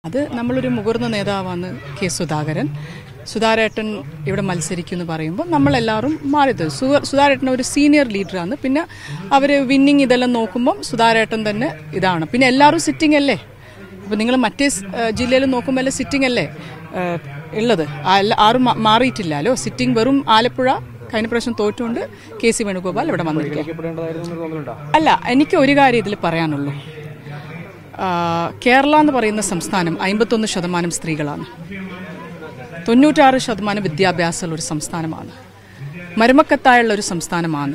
അത് നമ്മളൊരു മുതിർന്ന നേതാവാണ് കെ സുധാകരൻ സുധാരേട്ടൻ ഇവിടെ മത്സരിക്കും എന്ന് പറയുമ്പോൾ നമ്മളെല്ലാവരും മാറിയത് സുധാരേട്ടൻ ഒരു സീനിയർ ലീഡറാണ് പിന്നെ അവർ വിന്നിങ് ഇതെല്ലാം നോക്കുമ്പം സുധാരേട്ടൻ തന്നെ ഇതാണ് പിന്നെ എല്ലാവരും സിറ്റിംഗ് അല്ലേ ഇപ്പം നിങ്ങൾ മറ്റേ ജില്ലയിൽ നോക്കുമ്പോൾ എല്ലാം സിറ്റിംഗ് അല്ലേ ഏഹ്, ഉള്ളത് ആ എല്ലാ- ആരും മാ- മാറിയിട്ടില്ലല്ലോ സിറ്റിംഗ് വെറും ആലപ്പുഴ കഴിഞ്ഞ പ്രാവശ്യം തോറ്റുകൊണ്ട് കെ സി വേണുഗോപാൽ ഇവിടെ വന്നിരിക്കുക പരിഗണിക്കപ്പെടേണ്ടതായിരുന്നു എന്ന് തോന്നുന്നുണ്ടോ അല്ല എനിക്ക് ഒരു കാര്യം ഇതിൽ പറയാനുള്ളൂ ആ, കേരള എന്ന് പറയുന്ന സംസ്ഥാനം അമ്പത്തൊന്ന് ശതമാനം സ്ത്രീകളാണ് തൊണ്ണൂറ്റാറ് ശതമാനം വിദ്യാഭ്യാസമുള്ള ഒരു സംസ്ഥാനമാണ് മരുമക്കത്തായുള്ള ഒരു സംസ്ഥാനമാണ്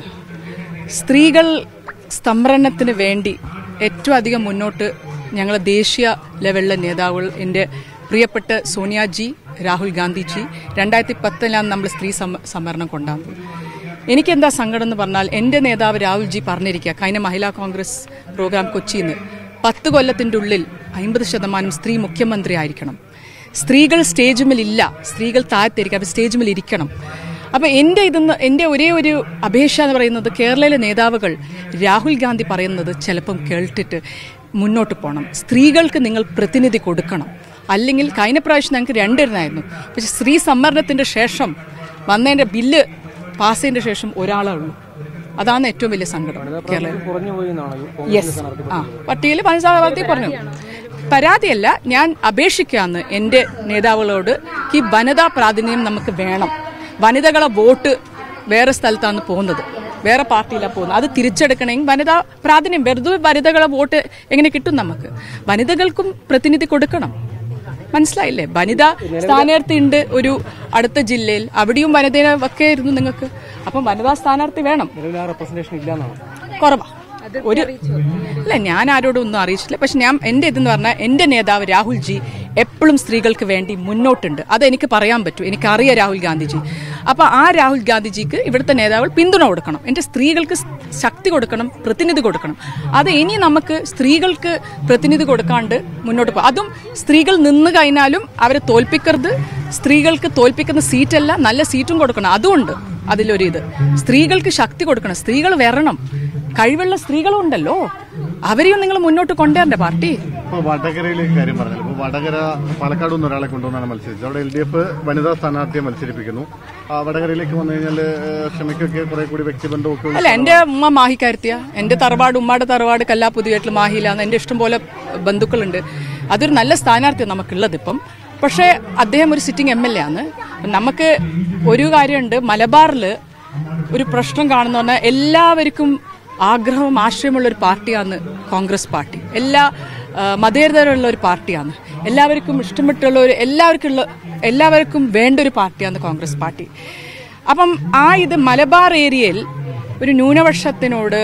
സ്ത്രീകൾ സംവരണത്തിന് വേണ്ടി ഏറ്റവും അധികം മുന്നോട്ട് ഞങ്ങളെ ദേശീയ ലെവലിലെ നേതാവുകൾ എൻ്റെ പ്രിയപ്പെട്ട സോണിയാജി രാഹുൽ ഗാന്ധിജി രണ്ടായിരത്തി പത്തിലാണ് നമ്മൾ സ്ത്രീ സം- സംവരണം കൊണ്ടാകുന്നത് എനിക്കെന്താ സങ്കടം എന്ന് പറഞ്ഞാൽ എൻ്റെ നേതാവ് രാഹുൽജി പറഞ്ഞിരിക്കുക കഴിഞ്ഞ മഹിളാ കോൺഗ്രസ് പ്രോഗ്രാം കൊച്ചിയിൽ നിന്ന് പത്ത് കൊല്ലത്തിൻ്റെ ഉള്ളിൽ അമ്പത് ശതമാനം സ്ത്രീ മുഖ്യമന്ത്രി ആയിരിക്കണം സ്ത്രീകൾ സ്റ്റേജുമിലില്ല സ്ത്രീകൾ താഴ്ത്തിരിക്കുക അവർ സ്റ്റേജുമിൽ ഇരിക്കണം അപ്പൊ എന്റെ ഇതെന്ന് എന്റെ ഒരേ ഒരു അപേക്ഷ എന്ന് പറയുന്നത് കേരളയിലെ നേതാവുകൾ രാഹുൽ ഗാന്ധി പറയുന്നത് ചിലപ്പം കേട്ടിട്ട് മുന്നോട്ട് പോകണം സ്ത്രീകൾക്ക് നിങ്ങൾ പ്രതിനിധി കൊടുക്കണം അല്ലെങ്കിൽ കഴിഞ്ഞ പ്രാവശ്യം ഞങ്ങൾക്ക് രണ്ടിരുന്നായിരുന്നു പക്ഷെ സ്ത്രീ സംവരണത്തിന്റെ ശേഷം വന്നതിന്റെ ബില്ല് പാസ് ചെയ്തതിന്റെ ശേഷം ഒരാളേ ഉള്ളൂ അതാണ് ഏറ്റവും വലിയ സങ്കടം കേരളത്തിൽ കുറഞ്ഞു പോയി എന്നാണ് യെസ് ആ പട്ടികയിൽ പഞ്ചസാരവാദത്തിൽ പറഞ്ഞു പരാതിയല്ല ഞാൻ അപേക്ഷിക്കാന്ന് എന്റെ നേതാവുകളോട് ഈ വനിതാ പ്രാതിനിധ്യം നമുക്ക് വേണം വനിതകളെ വോട്ട് വേറെ സ്ഥലത്താണ് പോകുന്നത് വേറെ പാർട്ടിയിലാണ് പോകുന്നത് അത് തിരിച്ചെടുക്കണമെങ്കിൽ വനിതാ പ്രാതിനിധ്യം വെറുതെ വനിതകളെ വോട്ട് എങ്ങനെ കിട്ടും നമുക്ക് വനിതകൾക്കും പ്രതിനിധി കൊടുക്കണം മനസ്സിലായില്ലേ വനിതാ സ്ഥാനാർത്ഥി ഉണ്ട് ഒരു അടുത്ത ജില്ലയിൽ അവിടെയും വനിതയെ വെക്കായിരുന്നു നിങ്ങൾക്ക് അപ്പം വനിതാ സ്ഥാനാർത്ഥി വേണം നിലവിൽ ആ റെപ്രസെന്റേഷൻ ഇല്ല എന്നാണ് കുറവാ ഒരു അല്ല ഞാൻ ആരോടും ഒന്നും അറിയിച്ചില്ല പക്ഷെ ഞാൻ എന്റെ ഇതെന്ന് പറഞ്ഞാൽ എന്റെ നേതാവ് രാഹുൽ ജി എപ്പോഴും സ്ത്രീകൾക്ക് വേണ്ടി മുന്നോട്ടുണ്ട് അത് എനിക്ക് പറയാൻ പറ്റൂ എനിക്കറിയാം രാഹുൽ ഗാന്ധിജി അപ്പൊ ആ രാഹുൽ ഗാന്ധിജിക്ക് ഇവിടുത്തെ നേതാവുകൾ പിന്തുണ കൊടുക്കണം എന്റെ സ്ത്രീകൾക്ക് സ് ശക്തി കൊടുക്കണം പ്രതിനിധി കൊടുക്കണം അത് ഇനി നമുക്ക് സ്ത്രീകൾക്ക് പ്രതിനിധി കൊടുക്കാണ്ട് മുന്നോട്ട് പോകും അതും സ്ത്രീകൾ നിന്ന് കഴിഞ്ഞാലും അവരെ തോൽപ്പിക്കരുത് സ്ത്രീകൾക്ക് തോൽപ്പിക്കുന്ന സീറ്റല്ല നല്ല സീറ്റും കൊടുക്കണം അതുകൊണ്ട് അതിലൊരു ഇത് സ്ത്രീകൾക്ക് ശക്തി കൊടുക്കണം സ്ത്രീകൾ വരണം കഴിവുള്ള സ്ത്രീകളും ഉണ്ടല്ലോ അവരെയും നിങ്ങൾ മുന്നോട്ട് കൊണ്ടുവരണ്ടേ പാർട്ടി ഇപ്പോൾ വടകരയിലേക്ക് കാര്യം പറഞ്ഞല്ലോ ഇപ്പോൾ വടകര പാലക്കാട് നിന്ന് ഒരാളെ കൊണ്ടുവന്നാണ് മത്സരിച്ചത് അവിടെ എൽ ഡി എഫ് വനിതാ സ്ഥാനാർത്ഥിയെ മത്സരിപ്പിക്കുന്നു ആ വടകരയിലേക്ക് വന്നു കഴിഞ്ഞാൽ ക്ഷമയ്ക്കൊക്കെ കുറെ കൂടി വ്യക്തിബന്ധമൊക്കെ ഉള്ള അല്ല എന്റെ ഉമ്മ മാഹിക്കാരുത്തിയ എന്റെ തറവാട് ഉമ്മയുടെ തറവാട് കല്ലാപ്പുതിയായിട്ടുള്ള മാഹിയിലാണ് എന്റെ ഇഷ്ടം പോലെ ബന്ധുക്കളുണ്ട് അതൊരു നല്ല സ്ഥാനാർത്ഥിയാണ് നമുക്കുള്ളത് ഇപ്പം പക്ഷേ അദ്ദേഹം ഒരു സിറ്റിംഗ് എം എൽ എ ആണ് നമുക്ക് ഒരു കാര്യമുണ്ട് മലബാറിൽ ഒരു പ്രശ്നം കാണുന്ന പറഞ്ഞാൽ എല്ലാവർക്കും ആഗ്രഹവും ആശയമുള്ള ഒരു പാർട്ടിയാണ് കോൺഗ്രസ് പാർട്ടി എല്ലാ ആ, മതേതരമുള്ള ഒരു പാർട്ടിയാണ് എല്ലാവർക്കും ഇഷ്ടപ്പെട്ടുള്ള ഒരു എല്ലാവർക്കും ഉള്ള എല്ലാവർക്കും വേണ്ട ഒരു പാർട്ടിയാണ് കോൺഗ്രസ് പാർട്ടി അപ്പം ആ ഇത് മലബാർ ഏരിയയിൽ ഒരു ന്യൂനപക്ഷത്തിനോട്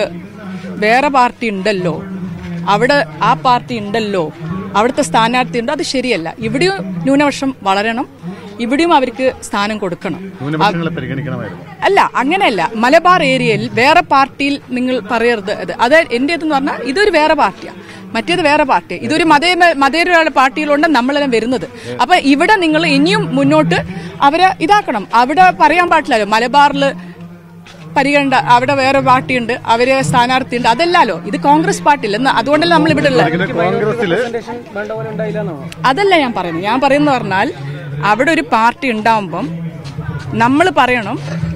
വേറെ പാർട്ടി ഉണ്ടല്ലോ അവിടെ ആ പാർട്ടി ഉണ്ടല്ലോ അവിടുത്തെ സ്ഥാനാർത്ഥി ഉണ്ട് അത് ശരിയല്ല ഇവിടെയും ന്യൂനപക്ഷം വളരണം ഇവിടെയും അവർക്ക് സ്ഥാനം കൊടുക്കണം ന്യൂനപക്ഷങ്ങളെ പരിഗണിക്കണമായിരുന്നു അല്ല അങ്ങനെയല്ല മലബാർ ഏരിയയിൽ വേറെ പാർട്ടിയിൽ നിങ്ങൾ പറയരുത് അത് അത് എന്റെ ഇതെന്ന് പറഞ്ഞാൽ ഇതൊരു വേറെ പാർട്ടിയാണ് മറ്റേത് വേറെ പാർട്ടി ഇതൊരു മതേ മതേതര പാർട്ടിയിലുണ്ട് നമ്മളെല്ലാം വരുന്നത് അപ്പൊ ഇവിടെ നിങ്ങൾ ഇനിയും മുന്നോട്ട് അവരെ ഇതാക്കണം അവിടെ പറയാൻ പാടില്ലല്ലോ മലബാറിൽ പരിഗണന അവിടെ വേറെ പാർട്ടിയുണ്ട് അവര് സ്ഥാനാർത്ഥിയുണ്ട് അതല്ലല്ലോ ഇത് കോൺഗ്രസ് പാർട്ടിയിൽ എന്ന് അതുകൊണ്ടല്ല നമ്മൾ ഇവിടെ ഉള്ളത് ഇങ്ങനെ കോൺഗ്രസില് റെപ്രസെന്റേഷൻ വേണ്ട പോലെ ഉണ്ടായില്ല എന്നാണോ അതല്ല ഞാൻ പറയുന്നത് ഞാൻ പറയുന്നത് പറഞ്ഞാൽ അവിടെ ഒരു പാർട്ടി ഉണ്ടാവുമ്പം നമ്മൾ പറയണം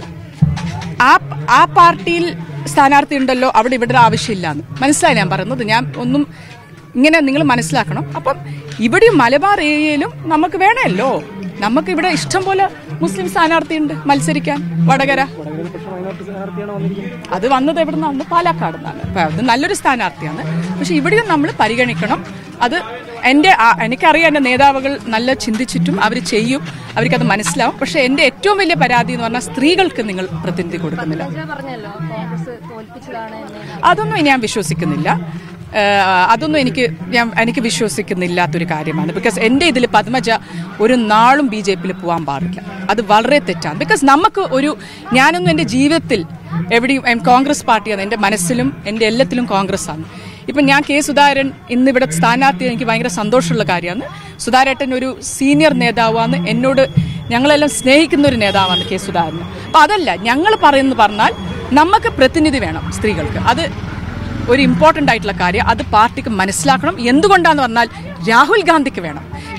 ആ ആ പാർട്ടിയിൽ സ്ഥാനാർത്ഥി ഉണ്ടല്ലോ അവിടെ ഇവിടെ ആവശ്യമില്ലാന്ന് മനസ്സിലായി ഞാൻ പറയുന്നത് ഞാൻ ഒന്നും ഇങ്ങനെ നിങ്ങൾ മനസ്സിലാക്കണം അപ്പം ഇവിടെയും മലബാർ ഏരിയയിലും നമുക്ക് വേണമല്ലോ നമുക്ക് ഇവിടെ ഇഷ്ടം പോലെ മുസ്ലിം സ്ഥാനാർത്ഥിയുണ്ട് മത്സരിക്കാൻ വടകര വടകരയിൽ പക്ഷേ മൈനോറിറ്റി സ്ഥാനാർത്ഥിയാണ് വന്നിരിക്കുന്നത് അത് വന്നത് എവിടെ നിന്നാണ് പാലക്കാട് നിന്നാണ് അപ്പൊ അത് നല്ലൊരു സ്ഥാനാർത്ഥിയാണ് പക്ഷെ ഇവിടെയും നമ്മൾ പരിഗണിക്കണം അത് എൻ്റെ ആ- എനിക്കറിയാം എൻ്റെ നേതാവുകൾ നല്ല ചിന്തിച്ചിട്ടും അവർ ചെയ്യും അവർക്കത് മനസ്സിലാവും പക്ഷെ എൻ്റെ ഏറ്റവും വലിയ പരാതി എന്ന് പറഞ്ഞാൽ സ്ത്രീകൾക്ക് നിങ്ങൾ പ്രതിനിധി കൊടുക്കുന്നില്ല പത്മജ പറഞ്ഞല്ലോ കോൺഗ്രസ് തോൽപ്പിച്ചതാണ് എന്ന് അതൊന്നും ഞാൻ വിശ്വസിക്കുന്നില്ല ഏഹ് അതൊന്നും എനിക്ക് ഞാൻ എനിക്ക് വിശ്വസിക്കുന്നില്ലാത്തൊരു കാര്യമാണ് ബിക്കോസ് എൻ്റെ ഇതിൽ പത്മജ ഒരു നാളും ബി ജെ പിയിൽ പോകാൻ പാടില്ല അത് വളരെ തെറ്റാണ് ബിക്കോസ് നമുക്ക് ഒരു ഞാനൊന്നും എൻ്റെ ജീവിതത്തിൽ എവിടെയും എം കോൺഗ്രസ് പാർട്ടിയാണ് എൻ്റെ മനസ്സിലും എൻ്റെ എല്ലാത്തിലും കോൺഗ്രസ് ആണ് ഇപ്പം ഞാൻ കെ സുധാകരൻ ഇന്നിവിടെ സ്ഥാനാർത്ഥി എനിക്ക് ഭയങ്കര സന്തോഷമുള്ള കാര്യമാണ് സുധാരേട്ടൻ ഒരു സീനിയർ നേതാവാണ് എന്നോട് ഞങ്ങളെല്ലാം സ്നേഹിക്കുന്ന ഒരു നേതാവാണ് കെ സുധാകരൻ അപ്പം അതല്ല ഞങ്ങൾ പറയുന്നത് പറഞ്ഞാൽ നമുക്ക് പ്രതിനിധി വേണം സ്ത്രീകൾക്ക് അത് ഒരു ഇമ്പോർട്ടൻ്റ് ആയിട്ടുള്ള കാര്യം അത് പാർട്ടിക്ക് മനസ്സിലാക്കണം എന്തുകൊണ്ടാന്ന് പറഞ്ഞാൽ രാഹുൽ ഗാന്ധിക്ക് വേണം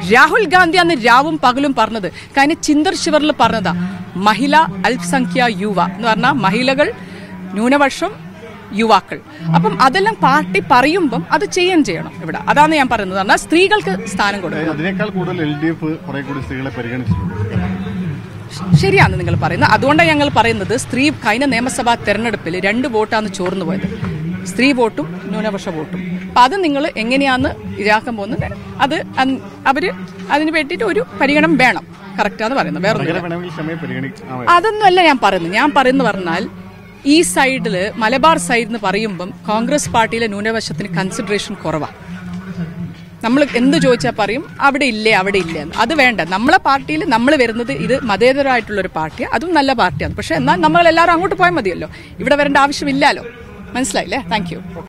രാഹുൽ ഗാന്ധി അന്ന് രാവും പകലും പറഞ്ഞത് കാര്യം ചിന്തർ ശിവറിൽ പറഞ്ഞതാ മഹിള അൽപസംഖ്യ യുവ എന്ന് പറഞ്ഞാൽ മഹിളകൾ ന്യൂനപക്ഷം യുവാക്കൾ അപ്പം അതെല്ലാം പാർട്ടി പറയുമ്പം അത് ചെയ്യാൻ ചെയ്യണം ഇവിടെ അതാണ് ഞാൻ പറയുന്നത് പറഞ്ഞാൽ സ്ത്രീകൾക്ക് സ്ഥാനം കൊടുക്കണം അതിനേക്കാൾ കൂടുതൽ എൽ ഡി എഫ് കുറെ കൂടി സ്ത്രീകളെ പരിഗണിച്ചിട്ടുണ്ട് ശരിയാണ് നിങ്ങൾ പറയുന്നത് അതുകൊണ്ടാണ് ഞങ്ങൾ പറയുന്നത് സ്ത്രീ കഴിഞ്ഞ നിയമസഭാ തെരഞ്ഞെടുപ്പിൽ രണ്ട് വോട്ടാണ് ചോർന്നു പോയത് സ്ത്രീ വോട്ടും ന്യൂനപക്ഷ വോട്ടും അപ്പൊ അത് നിങ്ങൾ എങ്ങനെയാന്ന് ഇതാക്കാൻ പോകുന്നത് അത് അൻ- അവര് അതിന് വേണ്ടിയിട്ട് ഒരു പരിഗണന വേണം കറക്റ്റാന്ന് പറയുന്നത് വേറെ വടകര വേണമെങ്കിൽ ക്ഷമയെ പരിഗണിക്കാം അതൊന്നും അല്ല ഞാൻ പറയുന്നത് ഞാൻ പറയുന്നത് പറഞ്ഞാൽ ഈ സൈഡില് മലബാർ സൈഡ് എന്ന് പറയുമ്പം കോൺഗ്രസ് പാർട്ടിയിലെ ന്യൂനപക്ഷത്തിന് കൺസിഡറേഷൻ കുറവാണ് നമ്മൾ എന്ത് ചോദിച്ചാൽ പറയും അവിടെ ഇല്ലേ അവിടെ ഇല്ലേ എന്ന് അത് വേണ്ട നമ്മളെ പാർട്ടിയിൽ നമ്മൾ വരുന്നത് ഇത് മതേതരമായിട്ടുള്ള ഒരു പാർട്ടിയാണ് അതും നല്ല പാർട്ടിയാണ് പക്ഷെ എന്നാൽ നമ്മൾ എല്ലാവരും അങ്ങോട്ട് പോയാൽ മതിയല്ലോ ഇവിടെ വരേണ്ട ആവശ്യമില്ലല്ലോ മനസ്സിലായില്ലേ താങ്ക് യു